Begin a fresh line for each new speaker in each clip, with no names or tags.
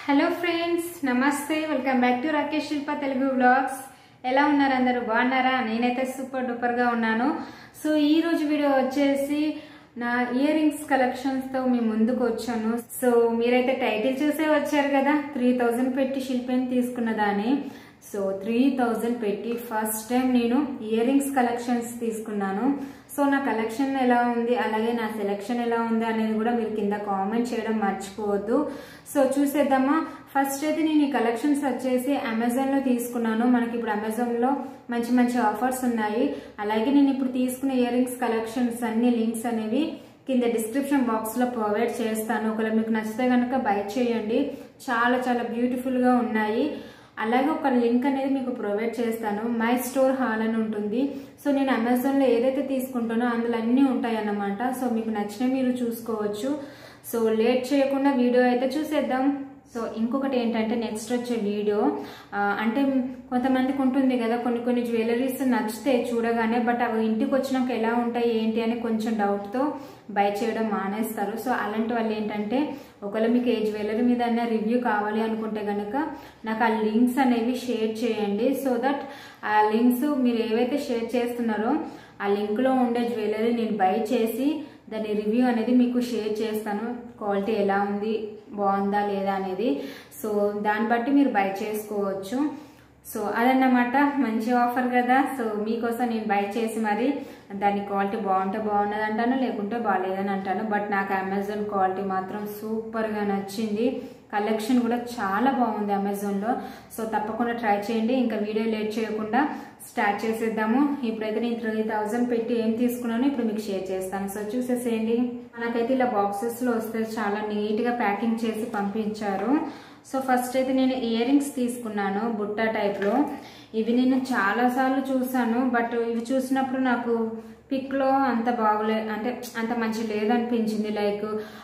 hello friends నమస్తే welcome back to Rakesh Shilpa Telugu vlogs ఎలా ఉన్నారు అందరూ బాగున్నారా నేనైతే సూపర్ డూపర్గా ఉన్నాను సో ఈ రోజు వీడియో వచ్చేసి నా ఇయర్ రింగ్స్ కలెక్షన్స్తో మీ ముందుకు వచ్చాను సో మీరైతే టైటిల్ చూసే వచ్చారు కదా త్రీ థౌజండ్ పెట్టి శిల్పిని తీసుకున్నదాన్ని సో త్రీ థౌజండ్ పెట్టి ఫస్ట్ టైం నేను ఇయర్ రింగ్స్ కలెక్షన్స్ తీసుకున్నాను సో నా కలెక్షన్ ఎలా ఉంది అలాగే నా సెలెక్షన్ ఎలా ఉంది అనేది కూడా మీరు కింద కామెంట్ చేయడం మర్చిపోవద్దు సో చూసేద్దామా ఫస్ట్ అయితే నేను ఈ కలెక్షన్స్ వచ్చేసి అమెజాన్లో తీసుకున్నాను మనకి ఇప్పుడు అమెజాన్లో మంచి మంచి ఆఫర్స్ ఉన్నాయి అలాగే నేను ఇప్పుడు తీసుకున్న ఇయర్ రింగ్స్ కలెక్షన్స్ అన్ని లింక్స్ అనేవి కింద డిస్క్రిప్షన్ బాక్స్లో ప్రొవైడ్ చేస్తాను ఒకవేళ మీకు నచ్చితే కనుక బై చేయండి చాలా చాలా బ్యూటిఫుల్గా ఉన్నాయి అలాగే ఒక లింక్ అనేది మీకు ప్రొవైడ్ చేస్తాను మై స్టోర్ హాల్ అని ఉంటుంది సో నేను అమెజాన్లో ఏదైతే తీసుకుంటానో అందులో అన్నీ ఉంటాయి అన్నమాట సో మీకు నచ్చినవి మీరు చూసుకోవచ్చు సో లేట్ చేయకుండా వీడియో అయితే చూసేద్దాం సో ఇంకొకటి ఏంటంటే నెక్స్ట్ వచ్చే వీడియో ఆ, అంటే కొంతమందికి ఉంటుంది కదా కొన్ని కొన్ని జ్యువెలరీస్ నచ్చితే చూడగానే బట్ అవి ఇంటికి వచ్చినాక ఎలా ఉంటాయి ఏంటి అని కొంచెం డౌట్తో బై చేయడం మానేస్తారు సో అలాంటి వాళ్ళు ఏంటంటే ఒకవేళ మీకు ఏ జ్యువెలరీ మీద అయినా రివ్యూ కావాలి అనుకుంటే కనుక నాకు ఆ లింక్స్ అనేవి షేర్ చేయండి సో దట్ ఆ లింక్స్ మీరు ఏవైతే షేర్ చేస్తున్నారో ఆ లింక్లో ఉండే జ్యువెలరీ నేను బై చేసి దాని రివ్యూ అనేది మీకు షేర్ చేస్తాను క్వాలిటీ ఎలా ఉంది బాగుందా లేదా అనేది సో దాన్ని బట్టి మీరు బై చేసుకోవచ్చు సో అదన్నమాట మంచి ఆఫర్ కదా సో మీకోసం నేను బై చేసి మరి దాని క్వాలిటీ బాగుంటే బాగున్నది అంటాను లేకుంటే బాగాలేదని అంటాను బట్ నాకు అమెజాన్ క్వాలిటీ మాత్రం సూపర్గా నచ్చింది కలెక్షన్ కూడా చాలా బాగుంది అమెజాన్లో సో తప్పకుండా ట్రై చేయండి ఇంకా వీడియో లేట్ చేయకుండా స్టార్ట్ చేసేద్దాము ఇప్పుడైతే నేను త్రీ థౌజండ్ పెట్టి ఏం తీసుకున్నానో ఇప్పుడు మీకు షేర్ చేస్తాను సో చూసేసేయండి మనకైతే ఇలా బాక్సెస్లో వస్తే చాలా నీట్గా ప్యాకింగ్ చేసి పంపించారు సో ఫస్ట్ అయితే నేను ఇయర్ రింగ్స్ తీసుకున్నాను బుట్ట టైప్లో ఇవి నేను చాలాసార్లు చూసాను బట్ ఇవి చూసినప్పుడు నాకు పిక్లో అంత బాగలే అంటే అంత మంచి లేదనిపించింది లైక్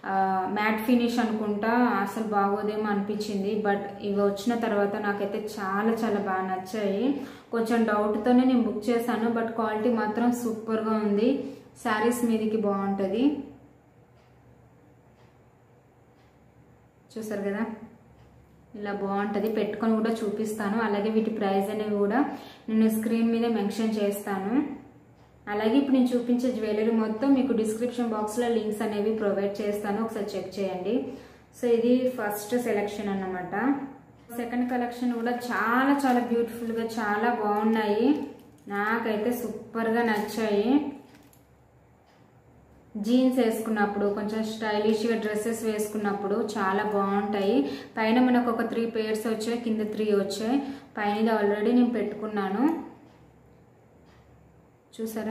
మ్యాట్ ఫినిష్ అనుకుంటా అసలు బాగోదేమో అనిపించింది బట్ ఇవి వచ్చిన తర్వాత నాకైతే చాలా చాలా బాగా నచ్చాయి కొంచెం డౌట్తోనే నేను బుక్ చేశాను బట్ క్వాలిటీ మాత్రం సూపర్గా ఉంది శారీస్ మీదకి బాగుంటుంది చూసారు కదా ఇలా బాగుంటుంది పెట్టుకొని కూడా చూపిస్తాను అలాగే వీటి ప్రైస్ అనేవి కూడా నేను స్క్రీన్ మీద మెన్షన్ చేస్తాను అలాగే ఇప్పుడు నేను చూపించే జ్యువెలరీ మొత్తం మీకు డిస్క్రిప్షన్ బాక్స్లో లింక్స్ అనేవి ప్రొవైడ్ చేస్తాను ఒకసారి చెక్ చేయండి సో ఇది ఫస్ట్ సెలెక్షన్ అన్నమాట సెకండ్ కలెక్షన్ కూడా చాలా చాలా బ్యూటిఫుల్గా చాలా బాగున్నాయి నాకైతే సూపర్గా నచ్చాయి జీన్స్ వేసుకున్నప్పుడు కొంచెం స్టైలిష్గా డ్రెస్సెస్ వేసుకున్నప్పుడు చాలా బాగుంటాయి పైన మనకు ఒక త్రీ పేర్స్ వచ్చాయి కింద త్రీ వచ్చాయి పైన ఆల్రెడీ నేను పెట్టుకున్నాను చూసారా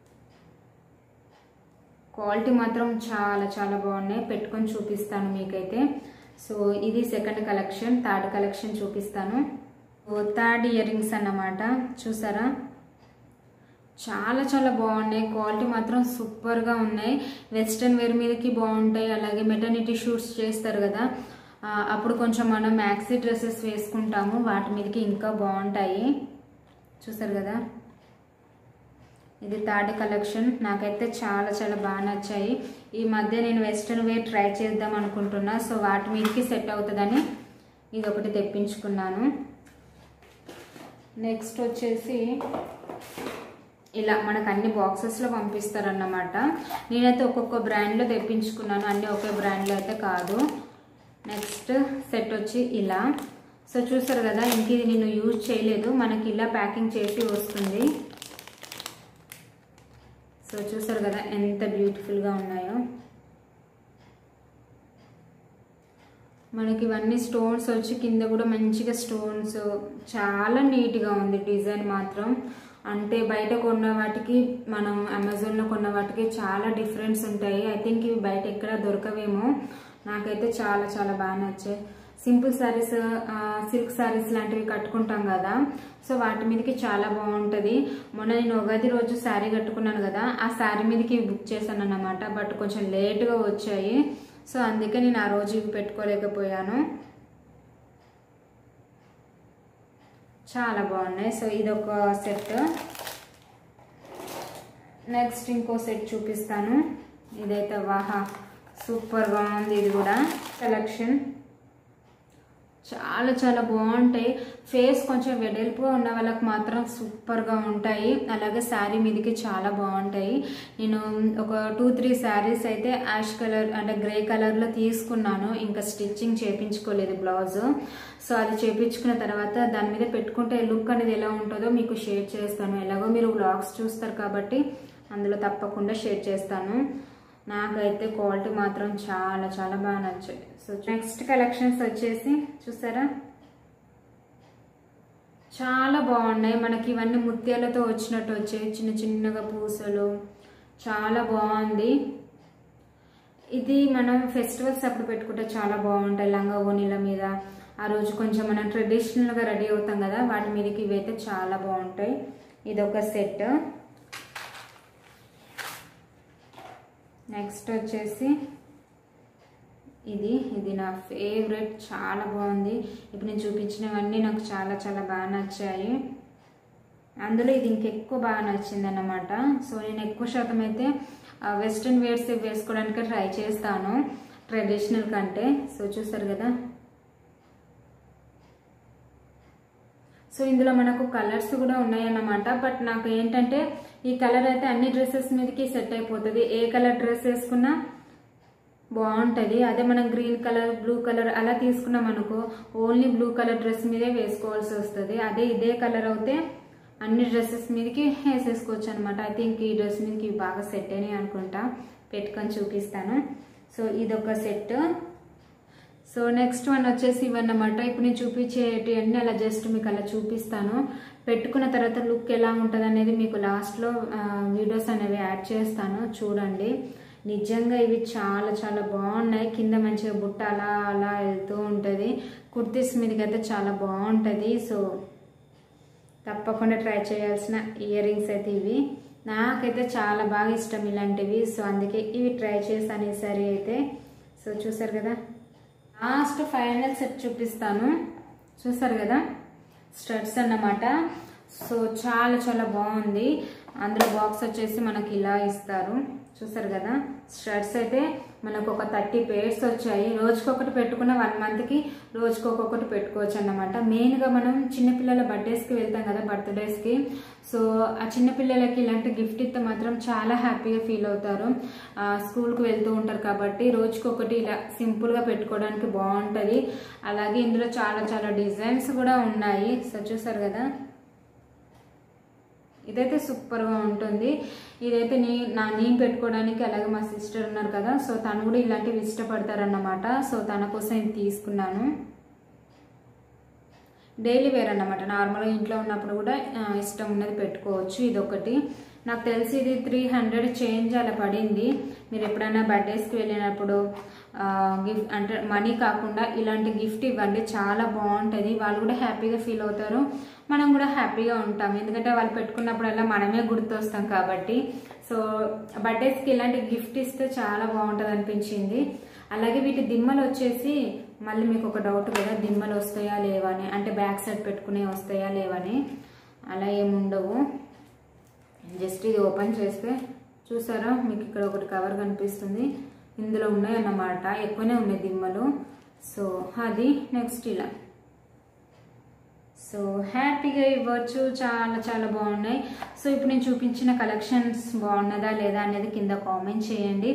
క్వాలిటీ మాత్రం చాలా చాలా బాగున్నాయి పెట్టుకొని చూపిస్తాను మీకైతే సో ఇది సెకండ్ కలెక్షన్ థర్డ్ కలెక్షన్ చూపిస్తాను థర్డ్ ఇయర్ రింగ్స్ అన్నమాట చూసారా చాలా చాలా బాగున్నాయి క్వాలిటీ మాత్రం సూపర్గా ఉన్నాయి వెస్ట్రన్ వేర్ మీదకి బాగుంటాయి అలాగే మెటర్నిటీ షూట్స్ చేస్తారు కదా ఆ, అప్పుడు కొంచెం మనం మ్యాక్సీ డ్రెస్సెస్ వేసుకుంటాము వాటి మీదకి ఇంకా బాగుంటాయి చూసారు కదా ఇది థర్డ్ కలెక్షన్ నాకైతే చాలా చాలా బాగా నచ్చాయి ఈ మధ్య నేను వెస్ట్రన్ వేర్ ట్రై చేద్దాం అనుకుంటున్నా సో వాటి మీదకి సెట్ అవుతుందని ఇది ఒకటి తెప్పించుకున్నాను నెక్స్ట్ వచ్చేసి ఇలా మనకు అన్ని బాక్సెస్లో పంపిస్తారన్నమాట నేనైతే ఒక్కొక్క బ్రాండ్లో తెప్పించుకున్నాను అన్ని ఒకే బ్రాండ్లో అయితే కాదు నెక్స్ట్ సెట్ వచ్చి ఇలా సో చూసారు కదా ఇంక ఇది నేను యూజ్ చేయలేదు మనకి ఇలా ప్యాకింగ్ చేసి వస్తుంది సో చూసారు కదా ఎంత బ్యూటిఫుల్గా ఉన్నాయో మనకి ఇవన్నీ స్టోన్స్ వచ్చి కింద కూడా మంచిగా స్టోన్స్ చాలా నీట్గా ఉంది డిజైన్ మాత్రం అంటే బయట కొన్న వాటికి మనం అమెజాన్లో కొన్న వాటికి చాలా డిఫరెన్స్ ఉంటాయి ఐ థింక్ ఇవి బయట ఎక్కడ దొరకవేమో నాకైతే చాలా చాలా బాగా నచ్చాయి సింపుల్ శారీస్ సిల్క్ శారీస్ లాంటివి కట్టుకుంటాం కదా సో వాటి మీదకి చాలా బాగుంటుంది మొన్న నేను ఉగాది రోజు శారీ కట్టుకున్నాను కదా ఆ శారీ మీదకి ఇవి బుక్ చేశాను అన్నమాట బట్ కొంచెం లేట్గా వచ్చాయి సో అందుకే నేను ఆ రోజు ఇవి పెట్టుకోలేకపోయాను చాలా బాగున్నాయి సో ఇదొక సెట్ నెక్స్ట్ ఇంకో సెట్ చూపిస్తాను ఇదైతే వాహా సూపర్గా ఉంది ఇది కూడా కలెక్షన్ చాలా చాలా బాగుంటాయి ఫేస్ కొంచెం వెడల్పుగా ఉన్న వాళ్ళకి మాత్రం సూపర్గా ఉంటాయి అలాగే శారీ మీదకి చాలా బాగుంటాయి నేను ఒక టూ త్రీ శారీస్ అయితే యాష్ కలర్ అంటే గ్రే కలర్లో తీసుకున్నాను ఇంకా స్టిచ్చింగ్ చేయించుకోలేదు బ్లౌజ్ సో అది చేయించుకున్న తర్వాత దాని మీద పెట్టుకుంటే లుక్ అనేది ఎలా ఉంటుందో మీకు షేర్ చేస్తాను ఎలాగో మీరు బ్లాగ్స్ చూస్తారు కాబట్టి అందులో తప్పకుండా షేర్ చేస్తాను నాకైతే క్వాలిటీ మాత్రం చాలా చాలా బాగా నచ్చాయి సో నెక్స్ట్ కలెక్షన్స్ వచ్చేసి చూసారా చాలా బాగున్నాయి మనకి ఇవన్నీ ముత్యాలతో వచ్చినట్టు వచ్చాయి చిన్న చిన్నగా పూసలు చాలా బాగుంది ఇది మనం ఫెస్టివల్స్ అప్పుడు పెట్టుకుంటే చాలా బాగుంటాయి లంగా ఓనీల మీద ఆ రోజు కొంచెం మనం ట్రెడిషనల్గా రెడీ అవుతాం కదా వాటి మీదకి ఇవైతే చాలా బాగుంటాయి ఇది ఒక సెట్ నెక్స్ట్ వచ్చేసి ఇది ఇది నా ఫేవరెట్ చాలా బాగుంది ఇప్పుడు నేను చూపించినవన్నీ నాకు చాలా చాలా బాగా నచ్చాయి అందులో ఇది ఇంకెక్కువ బాగా నచ్చింది అన్నమాట సో నేను ఎక్కువ శాతం అయితే వెస్ట్రన్ వేర్స్ వేసుకోవడానికి ట్రై చేస్తాను ట్రెడిషనల్ కంటే సో చూసారు కదా సో ఇందులో మనకు కలర్స్ కూడా ఉన్నాయన్నమాట బట్ నాకు ఏంటంటే ఈ కలర్ అయితే అన్ని డ్రెస్సెస్ మీదకి సెట్ అయిపోతుంది ఏ కలర్ డ్రెస్ వేసుకున్నా బాగుంటుంది అదే మనం గ్రీన్ కలర్ బ్లూ కలర్ అలా తీసుకున్నాం అనుకో ఓన్లీ బ్లూ కలర్ డ్రెస్ మీదే వేసుకోవాల్సి వస్తుంది అదే ఇదే కలర్ అయితే అన్ని డ్రెస్సెస్ మీదకి వేసేసుకోవచ్చు అనమాట ఐ థింక్ ఈ డ్రెస్ మీదకి ఇవి బాగా సెట్ అయినాయి అనుకుంటా పెట్టుకొని చూపిస్తాను సో ఇదొక సెట్ సో నెక్స్ట్ వన్ వచ్చేసి ఇవన్నమాట ఇప్పుడు నేను చూపించేటి అన్ని అలా జస్ట్ మీకు అలా చూపిస్తాను పెట్టుకున్న తర్వాత లుక్ ఎలా ఉంటుంది అనేది మీకు లాస్ట్లో వీడియోస్ అనేవి యాడ్ చేస్తాను చూడండి నిజంగా ఇవి చాలా చాలా బాగున్నాయి కింద మంచిగా బుట్ట అలా అలా వెళ్తూ ఉంటుంది కుర్తీస్ మీదకి అయితే చాలా బాగుంటుంది సో తప్పకుండా ట్రై చేయాల్సిన ఇయర్ రింగ్స్ అయితే ఇవి నాకైతే చాలా బాగా ఇష్టం ఇలాంటివి సో అందుకే ఇవి ట్రై చేశాను ఈసారి అయితే సో చూసారు కదా లాస్ట్ ఫైనల్ సెట్ చూపిస్తాను చూసారు కదా స్టడ్స్ అన్నమాట సో చాలా చాలా బాగుంది అందులో బాక్స్ వచ్చేసి మనకి ఇలా ఇస్తారు చూసారు కదా స్టడ్స్ అయితే మనకు ఒక థర్టీ పేర్స్ వచ్చాయి రోజుకొకటి పెట్టుకున్న వన్ మంత్కి రోజుకొకటి పెట్టుకోవచ్చు అన్నమాట మెయిన్గా మనం చిన్నపిల్లల బర్త్డేస్కి వెళ్తాం కదా బర్త్డేస్కి సో ఆ చిన్నపిల్లలకి ఇలాంటి గిఫ్ట్ ఇస్తే మాత్రం చాలా హ్యాపీగా ఫీల్ అవుతారు స్కూల్కి వెళ్తూ ఉంటారు కాబట్టి రోజుకొకటి ఇలా సింపుల్గా పెట్టుకోవడానికి బాగుంటుంది అలాగే ఇందులో చాలా చాలా డిజైన్స్ కూడా ఉన్నాయి సో చూసారు కదా ఇదైతే సూపర్గా ఉంటుంది ఇదైతే నీ నా నేను పెట్టుకోవడానికి అలాగే మా సిస్టర్ ఉన్నారు కదా సో తను కూడా ఇలాంటివి ఇష్టపడతారన్నమాట సో తన కోసం ఇది తీసుకున్నాను డైలీ వేర్ అన్నమాట నార్మల్గా ఇంట్లో ఉన్నప్పుడు కూడా ఆ, ఇష్టం ఉన్నది పెట్టుకోవచ్చు ఇదొకటి నాకు తెలిసి ఇది త్రీ హండ్రెడ్ చేంజ్ అలా పడింది మీరు ఎప్పుడైనా బర్త్డేస్కి వెళ్ళినప్పుడు గిఫ్ట్ అంటే మనీ కాకుండా ఇలాంటి గిఫ్ట్ ఇవ్వండి చాలా బాగుంటుంది వాళ్ళు కూడా హ్యాపీగా ఫీల్ అవుతారు మనం కూడా హ్యాపీగా ఉంటాం ఎందుకంటే వాళ్ళు పెట్టుకున్నప్పుడల్లా మనమే గుర్తొస్తాం కాబట్టి సో బర్త్డేస్కి ఇలాంటి గిఫ్ట్ ఇస్తే చాలా బాగుంటుంది అనిపించింది అలాగే వీటి దిమ్మలు వచ్చేసి మళ్ళీ మీకు ఒక డౌట్ కదా దిమ్మలు వస్తాయా లేవని అంటే బ్యాక్ సైడ్ పెట్టుకునే వస్తాయా లేవని అలా ఏముండవు జస్ట్ ఇది ఓపెన్ చేస్తే చూసారా మీకు ఇక్కడ ఒకటి కవర్ కనిపిస్తుంది ఇందులో ఉన్నాయి అన్నమాట ఎక్కువనే ఉన్నాయి దిమ్మలు సో అది నెక్స్ట్ ఇలా సో హ్యాపీగా ఇవ్వచ్చు చాలా చాలా బాగున్నాయి సో ఇప్పుడు నేను చూపించిన కలెక్షన్స్ బాగున్నదా లేదా అనేది కింద కామెంట్ చేయండి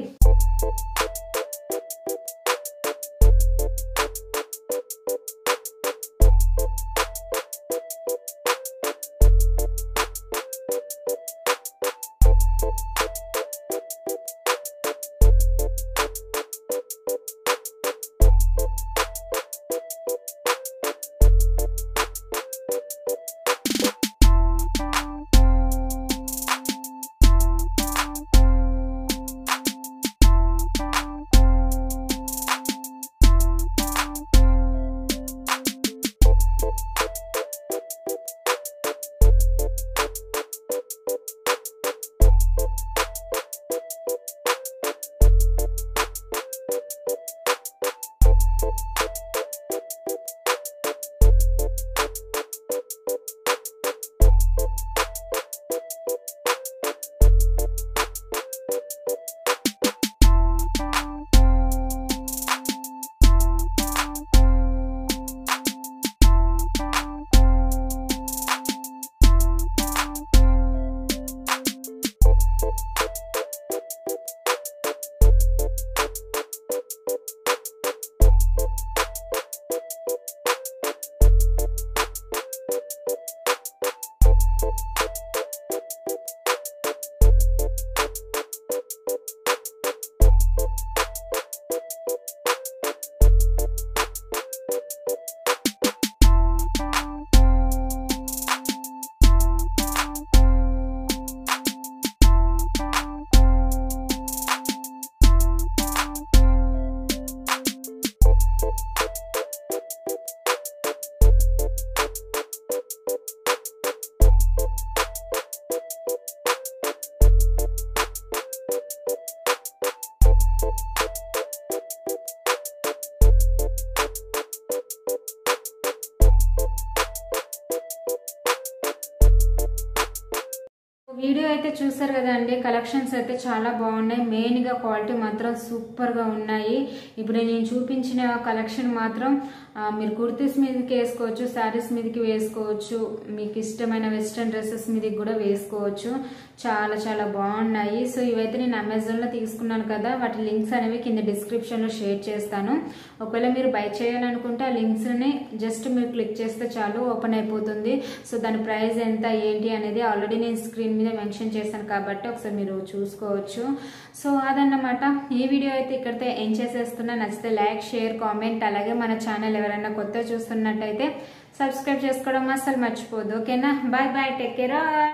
వీడియో అయితే చూసారు కదండి కలెక్షన్స్ అయితే చాలా బాగున్నాయి మెయిన్ గా క్వాలిటీ మాత్రం సూపర్ గా ఉన్నాయి ఇప్పుడు నేను చూపించిన కలెక్షన్ మాత్రం ఆ, మీరు కుర్తీస్ మీదకి వేసుకోవచ్చు శారీస్ మీదకి వేసుకోవచ్చు మీకు ఇష్టమైన వెస్ట్రన్ డ్రెస్సెస్ మీదకి కూడా వేసుకోవచ్చు చాలా చాలా బాగున్నాయి సో ఇవైతే నేను అమెజాన్ లో తీసుకున్నాను కదా వాటి లింక్స్ అనేవి కింద డిస్క్రిప్షన్ లో షేర్ చేస్తాను ఒకవేళ మీరు బై చేయాలనుకుంటే ఆ లింక్స్ ని జస్ట్ మీరు క్లిక్ చేస్తే చాలు ఓపెన్ అయిపోతుంది సో దాని ప్రైస్ ఎంత ఏంటి అనేది ఆల్రెడీ నేను స్క్రీన్ మీద మెన్షన్ చేశాను కాబట్టి ఒకసారి మీరు చూసుకోవచ్చు సో అదన్నమాట ఈ వీడియో అయితే ఇక్కడితో ఏం చేసేస్తున్నా నచ్చితే లైక్ షేర్ కామెంట్ అలాగే మన ఛానల్ ఎవరైనా కొత్త చూస్తున్నట్టయితే సబ్స్క్రైబ్ చేసుకోవడం అస్సలు మర్చిపోదు ఓకేనా బాయ్ బాయ్ టేక్ కేర్